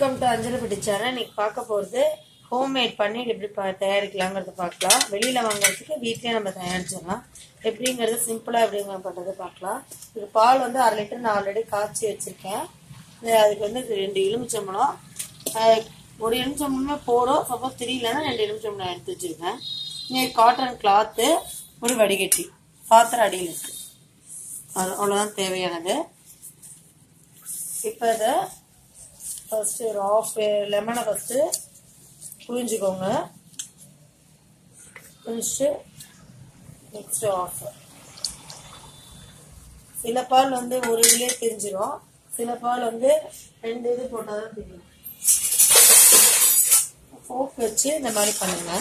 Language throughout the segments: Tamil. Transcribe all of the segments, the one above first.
வெல்கம் டு அஞ்சலி பிடிச்சாரன் இன்னைக்கு பார்க்க போகிறது ஹோம்மேட் பன்னீர் எப்படி ப தயாரிக்கலாங்கிறத பார்க்கலாம் வெளியில் வாங்குறதுக்கு வீட்லயே நம்ம தயாரிச்சிடலாம் எப்படிங்கிறது சிம்பிளாக எப்படிங்க பண்ணுறது பார்க்கலாம் இது பால் வந்து அரை லிட்டர் நான் ஆல்ரெடி காய்ச்சி வச்சுருக்கேன் இது அதுக்கு வந்து இது ரெண்டு எலுமிச்சம்பழம் அஹ், ஒரு எலுமிச்சம்பழமே போடும் சப்போஸ் தெரியலன்னா ரெண்டு எலுமிச்சம்பழம் எடுத்து வச்சுருக்கேன் இங்கே காட்டன் கிளாத்து ஒரு வடிகட்டி பாத்திரம் அடியில் இருக்கு அது அவ்வளோதான் தேவையானது இப்போ இதை ஃபஸ்ட்டு ஒரு ஆஃப் லெமனை ஃபஸ்ட்டு புழிஞ்சுக்கோங்க புழிஞ்சிட்டு நெக்ஸ்ட் ஆஃப் சில பால் வந்து ஒரு இதுலேயே தெரிஞ்சிடும் சில பால் வந்து ரெண்டு இது போட்டால் தான் தெரியும் ஃபோக் வச்சு இந்த மாதிரி பண்ணுங்க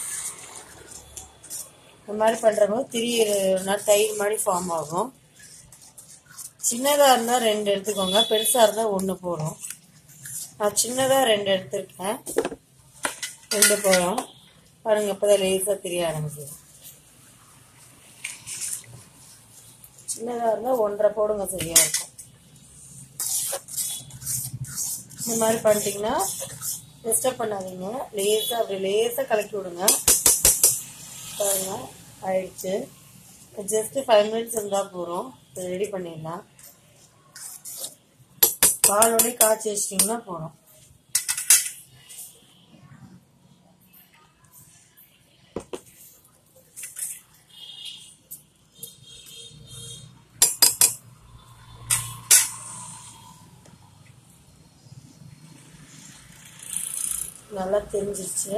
இந்த மாதிரி பண்ணுறப்போ திரி தயிர் மாதிரி ஃபார்ம் ஆகும் சின்னதாக இருந்தால் ரெண்டு எடுத்துக்கோங்க பெருசாக இருந்தால் ஒன்று போதும் நான் சின்னதாக ரெண்டு எடுத்திருக்கேன் ரெண்டு போதும் பாருங்க இப்போ தான் லேசாக தெரிய ஆரம்பிக்குது சின்னதாக இருந்தால் ஒன்றரை போடுங்க சரியாக இருக்கும் இந்த மாதிரி பண்ணிட்டீங்கன்னா டிஸ்டர்ப் பண்ணாதீங்க லேசாக அப்படி லேசாக கலக்கி விடுங்க பாருங்க ஆயிடுச்சு ஜஸ்ட்டு ஃபைவ் மினிட்ஸ் இருந்தால் போகிறோம் ரெடி பண்ணிடலாம் பாலோடய காய்ச்சி வச்சிட்டிங்கன்னா போதும் நல்லா தெரிஞ்சிருச்சு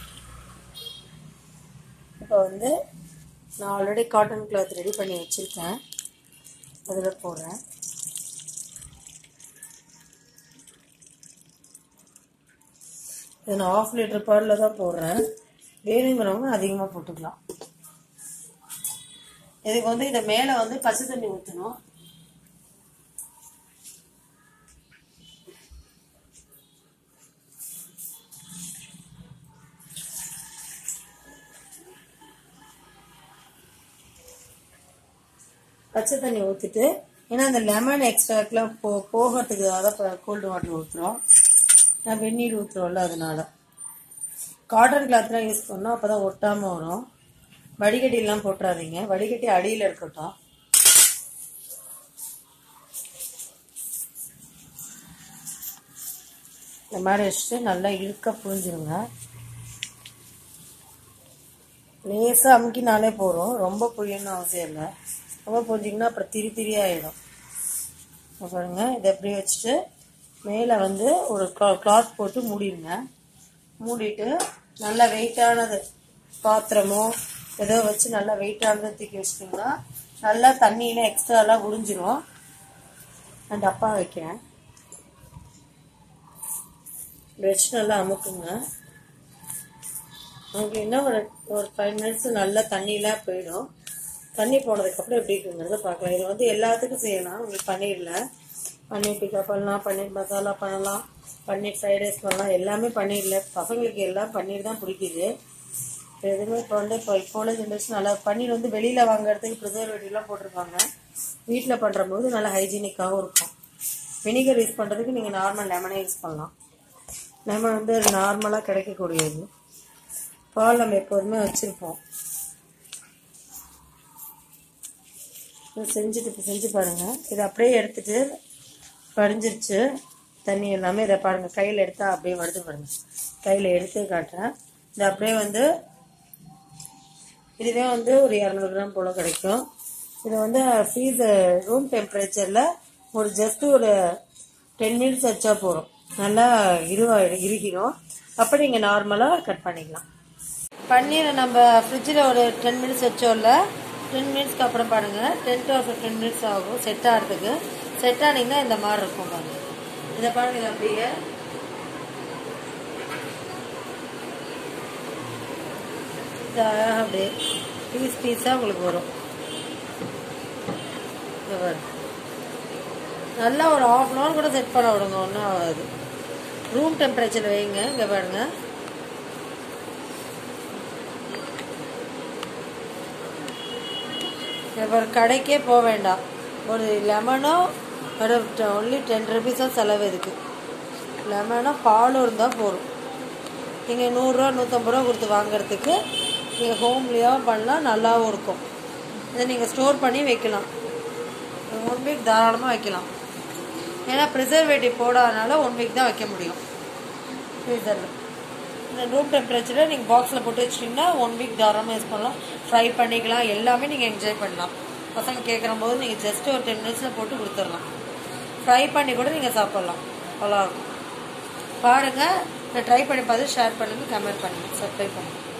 இப்போ வந்து நான் ஆல்ரெடி காட்டன் கிளாத் ரெடி பண்ணி வச்சுருக்கேன் அதில் போடுறேன் இது நான் ஆஃப் லிட்டர் பாலில் தான் போடுறேன் வேணுங்கிறவங்க அதிகமாக போட்டுக்கலாம் இதுக்கு வந்து இதை மேலே வந்து பச்சை தண்ணி ஊற்றணும் பச்சை தண்ணி ஊற்றிட்டு ஏன்னா அந்த லெமன் எக்ஸ்ட்ராக்கெலாம் போ போகிறதுக்கு தான் கோல்டு வாட்டர் ஊற்றுறோம் நான் வெந்நீர் ஊற்றுறோம்ல அதனால காட்டன் கிளாத்லாம் யூஸ் பண்ணோம் அப்போ தான் ஒட்டாமல் வரும் வடிகட்டிலாம் போட்டுறாதீங்க வடிகட்டி அடியில் இருக்கட்டும் இந்த மாதிரி வச்சுட்டு நல்லா இழுக்க புரிஞ்சிருங்க லேசாக அமுக்கினாலே போதும் ரொம்ப புரியணும்னு அவசியம் இல்லை ரொம்ப புரிஞ்சிங்கன்னா அப்புறம் திரி திரி ஆகிடும் பாருங்க இதை எப்படி வச்சுட்டு மேலே வந்து ஒரு கிளாத் போட்டு மூடிடுங்க மூடிட்டு நல்லா வெயிட்டானது பாத்திரமோ ஏதோ வச்சு நல்லா வெயிட்டானதை தூக்கி வச்சிட்டிங்கன்னா நல்லா தண்ணியில் எக்ஸ்ட்ராலாம் உறிஞ்சிரும் நான் டப்பா வைக்கிறேன் வச்சு நல்லா அமுக்குங்க உங்களுக்கு இன்னும் ஒரு ஒரு ஃபைவ் மினிட்ஸ் நல்லா தண்ணியெலாம் போயிடும் தண்ணி போனதுக்கப்புறம் எப்படி இருக்குங்கிறத பார்க்கலாம் இது வந்து எல்லாத்துக்கும் செய்யலாம் உங்களுக்கு பன்னீரில் பன்னீர் டிக்கா பண்ணலாம் பன்னீர் மசாலா பண்ணலாம் பன்னீர் ஃப்ரைட் ரைஸ் பண்ணலாம் எல்லாமே பன்னீரில் பசங்களுக்கு எல்லாம் பன்னீர் தான் பிடிக்குது எதுவுமே இப்போ வந்து இப்போ இப்போ உள்ள ஜென்ரேஷன் நல்லா பன்னீர் வந்து வெளியில் வாங்குறதுக்கு ப்ரிசர்வேட்டிவ்லாம் போட்டிருப்பாங்க வீட்டில் பண்ணுற போது நல்லா ஹைஜீனிக்காகவும் இருக்கும் வினிகர் யூஸ் பண்ணுறதுக்கு நீங்கள் நார்மல் லெமனே யூஸ் பண்ணலாம் லெமன் வந்து நார்மலாக கிடைக்கக்கூடியது பால் நம்ம எப்போதுமே வச்சுருப்போம் செஞ்சுட்டு இப்போ செஞ்சு பாருங்கள் இதை அப்படியே எடுத்துட்டு படிஞ்சிருச்சு தண்ணி எல்லாமே இதை பாருங்கள் கையில் எடுத்தால் அப்படியே வருது பாருங்கள் கையில் எடுத்து காட்டுறேன் இது அப்படியே வந்து இதுவே வந்து ஒரு இரநூறு கிராம் போல் கிடைக்கும் இதை வந்து ஃப்ரீஸ் ரூம் டெம்பரேச்சரில் ஒரு ஜஸ்ட் ஒரு டென் மினிட்ஸ் வச்சா போதும் நல்லா இருவா இறுகிடும் அப்போ நீங்கள் நார்மலாக கட் பண்ணிக்கலாம் பன்னீரை நம்ம ஃப்ரிட்ஜில் ஒரு டென் மினிட்ஸ் வச்சோம்ல டென் மினிட்ஸ்க்கு அப்புறம் பாருங்கள் டென் டு ஃபிஃப்டீன் மினிட்ஸ் ஆகும் செட் ஆகிறதுக்கு செட் ஆனீங்கன்னா இந்த மாதிரி இருக்கும் பாருங்க இதை பாருங்க இது அப்படியே இது அழகாக அப்படியே பீஸ் பீஸாக உங்களுக்கு வரும் இது பாருங்க. நல்லா ஒரு ஆஃப் அன் ஹவர் கூட செட் பண்ண விடுங்க ஒன்றும் ஆகாது ரூம் டெம்பரேச்சர் வைங்க இங்கே பாருங்க இப்போ கடைக்கே போக வேண்டாம் ஒரு லெமனோ ஒரு ஒன்லி டென் ருபீஸோ செலவு இதுக்கு லெமனும் பாலும் இருந்தால் போதும் நீங்கள் நூறுரூவா நூற்றம்பது ரூபா கொடுத்து வாங்குறதுக்கு நீங்கள் ஹோம்லியாக பண்ணலாம் நல்லாவும் இருக்கும் இதை நீங்கள் ஸ்டோர் பண்ணி வைக்கலாம் ஒன் வீக் தாராளமாக வைக்கலாம் ஏன்னா ப்ரிசர்வேட்டிவ் போடாதனால ஒன் வீக் தான் வைக்க முடியும் ஃப்ரீசரில் இந்த ரூம் டெம்பரேச்சரில் நீங்கள் பாக்ஸில் போட்டு வச்சிட்டிங்கன்னா ஒன் வீக் தாராளமாக யூஸ் பண்ணலாம் ஃப்ரை பண்ணிக்கலாம் எல்லாமே நீங்கள் என்ஜாய் பண்ணலாம் பசங்க கேட்குற போது நீங்கள் ஜஸ்ட் ஒரு டென் மினிட்ஸில் போட்டு கொடுத்துடலாம் ஃப்ரை பண்ணி கூட நீங்கள் சாப்பிட்லாம் நல்லாயிருக்கும் பாருங்கள் இதை ட்ரை பண்ணி பார்த்து ஷேர் பண்ணுங்கள் கமெண்ட் பண்ணுங்கள் சப்ஸ்கிரைப் பண்ணுங்கள்